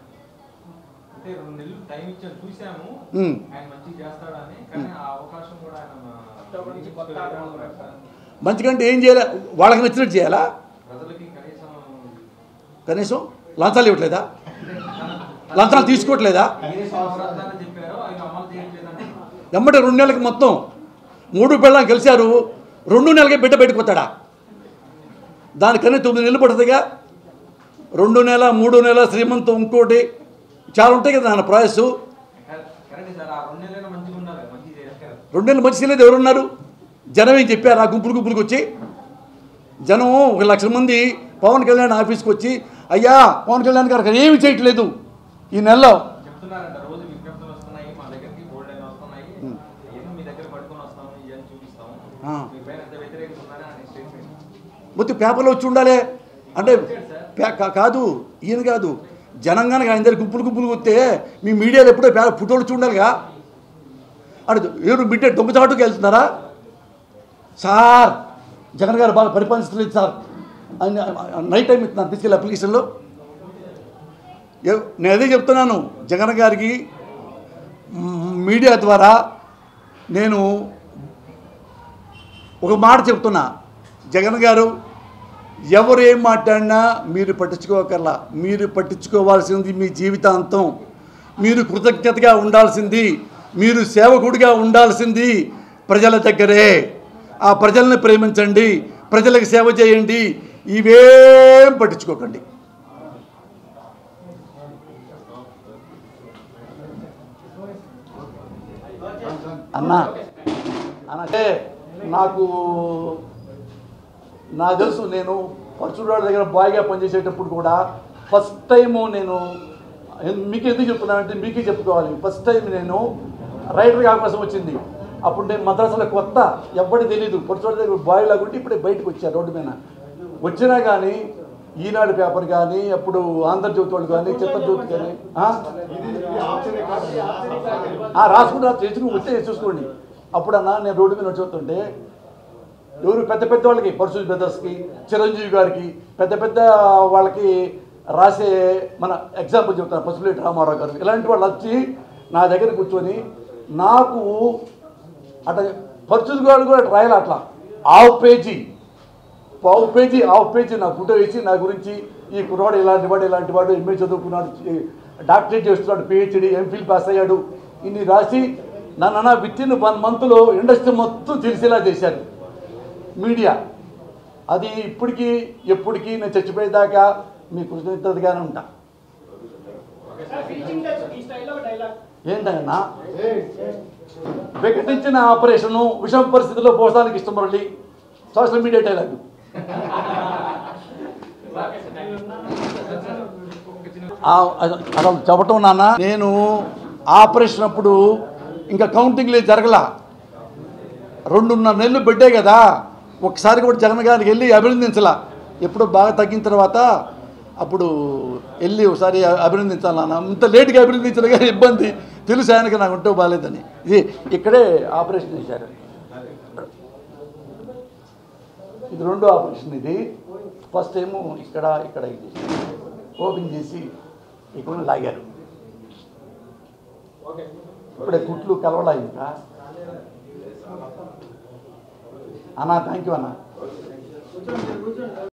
అంటే రెండు నెలలు టైం ఇచ్చాను చూసాము ఉమ్. ఆయన మంచిగా చేస్తాడని కానీ ఆ అవకాశం కూడా ఆయన మా- అక్టోబర్ నుంచి కొత్త ఆరంభం పెడతారు. మంచికంటే ఏం చేయాలి వాళ్ళకి నచ్చినట్టు చేయాలా ప్రజలకి కనీసం కనీసం లంచాలు ఇవ్వట్లేదా లంచాలు తీసుకోవట్లేదా ఏ నవరత్నాలు చెప్పారో అవి అమలు చేయట్లేదంటే ఎమ్మటి రెండు నెలలకి మొత్తం మూడు పిల్లలు కలిశారు రెండు నెలలకి బిడ్డ బయటకు వస్తాడా దానికన్నా తొమ్మిది నెలలు పడుతుందిగా రెండు నెల మూడు నెల శ్రీమంతం ఇంకోటి చాలా ఉంటాయి కదా నాన్న ప్రాయస్ కరెక్ట్ సార్ ఆ రెండు నెలలు మంచిగా ఉండాలి మంచిగా చేస్తారు రెండు నెలలు మంచి చేయలేదు ఎవరున్నారు జనం ఏం చెప్పారు ఆ గుంపులు గుంపులకు వచ్చి జనం ఒక లక్షల మంది పవన్ కళ్యాణ్ ఆఫీస్కి వచ్చి అయ్యా పవన్ కళ్యాణ్ గారు అక్కడ ఏమి చేయట్లేదు ఈ నెలలో చెప్తున్నారంట రోజు విజ్ఞప్తులు వస్తున్నాయి మా దగ్గరికి బోల్డ్ అయిన వస్తున్నాయి ఏమో మీ దగ్గర పట్టుకొని వస్తాము ఇవన్నీ చూపిస్తాము ఆ. మీ పైన ఎంత వ్యతిరేకత ఉందని ఆయన స్టేట్మెంట్ మొత్తం పేపర్లో వచ్చి ఉండాలి అంటే పే- కా- కాదు ఈయన కాదు జనం కనుక ఆయన దగ్గర గుంపులు గుంపులు వస్తే మీ మీడియాలో ఎప్పుడో పే ఫోటోలు వచ్చి ఉండాలిగా అడు ఎవరు బిడ్డ దొంగచాటుకు వెళ్తున్నారా సార్ జగన్ గారు బాగా పరిపాలించలేదు సార్ అని నైట్ టైం ఇస్తున్నాను తీసుకెళ్ళి అప్లికేషన్లో ఎవ్- నేను అదే చెప్తున్నాను జగన్ గారికి మ్, మీడియా ద్వారా నేను ఒక మాట చెప్తున్నా జగన్ గారు ఎవరు ఏం మాట్లాడినా మీరు పట్టించుకోకర్లా మీరు పట్టించుకోవాల్సింది మీ జీవితాంతం మీరు కృతజ్ఞతగా ఉండాల్సింది మీరు సేవకుడిగా ఉండాల్సింది ప్రజల దగ్గరే ఆ ప్రజల్ని ప్రేమించండి ప్రజలకు సేవ చేయండి ఇవేం పట్టించుకోకండి అన్నా అంటే నాకు నాకు తెలుసు నేను పరశురాడు దగ్గర బాయ్గా పనిచేసేటప్పుడు కూడా ఫస్ట్ టైము నేను ఎన్- మీకు ఎందుకు చెప్తున్నానంటే మీకే చెప్పుకోవాలి ఫస్ట్ టైం నేను రైటర్గా అవకాశం వచ్చింది అప్పుడు నేను మద్రాసులో కొత్త ఎవ్వడి తెలియదు పరశురాడు దగ్గర బాయ్ లాగుంటే ఇప్పుడే బయటకు వచ్చాను రోడ్డు మీద వచ్చినా కానీ ఈనాడు పేపర్ కానీ అప్పుడు ఆంధ్రజ్యోతి వాళ్ళు కానీ చిత్రజ్యోతి కానీ ఆ? ఇది ఇది ఆశ్చర్య కాదు. ఆ, రాసుకుంటా చేసుకుని వచ్చే చూసుకోండి అప్పుడన్నా నేను రోడ్డు మీద చూస్తుంటే ఎవరు పెద్ద పెద్ద వాళ్ళకి పరశురాజ్ బ్రదర్స్కి చిరంజీవి గారికి పెద్ద పెద్ద వాళ్ళకి రాసే మన ఎగ్జాంపుల్ చెప్తాను పసుపులేటి రామారావు గారు ఇలాంటి వాళ్ళు వచ్చి నా దగ్గర కూర్చొని నాకు అట్లా పరశురాజ్ గారు కూడా రాయాలి అట్లా హాఫ్ పేజీ పావు పేజీ హాఫ్ పేజీ నా ఫోటో వేసి నా గురించి ఈ కుర్రాడు ఇలాంటి వాడు ఇలాంటి వాడు ఎంఏ చదువుకున్నాడు ఈ డాక్టరేట్ చేస్తున్నాడు పిహెచ్డి ఎంఫిల్ పాస్ అయ్యాడు ఇన్ని రాసి నన్ను విత్ ఇన్ వన్ మంత్లో ఇండస్ట్రీ మొత్తం తెలిసేలా చేశారు మీడియా అది ఇప్పటికీ ఎప్పటికీ నేను చచ్చిపోయేదాకా మీ కృతజ్ఞతగానే ఉంటా ఈ స్టైల్లో డైలాగ్ ఏంటన్నా వికటించిన ఆపరేషను విషమ పరిస్థితిలో పోసానికి ఇష్టం మురళి సోషల్ మీడియా డైలాగ్ ఆ- అది అసలు చెప్పటం నాన్న నేను ఆపరేషన్ అప్పుడు ఇంకా కౌంటింగ్ లేదు జరగల రెండున్నర నెలలు బిడ్డే కదా ఒకసారి కూడా జగన్ గారికి వెళ్ళి అభినందించలా ఎప్పుడు బాగా తగ్గిన తర్వాత అప్పుడు వెళ్ళి ఒకసారి అభినందించాలి నాన్న ఇంత లేట్గా అభినందించిన కానీ ఇబ్బంది తెలుసు ఆయనకి నాకు ఉంటే బాగాలేదని ఇది ఇక్కడే ఆపరేషన్ చేశారు ఇది రెండో ఆపరేషన్ ఇది ఫస్ట్ ఏమో ఇక్కడ ఇక్కడ ఇది ఓపెన్ చేసి ఇక్కడ లాగారు ఇప్పుడే కుట్లు కలవలా ఇంకా అన్నా థ్యాంక్ యూ అన్నా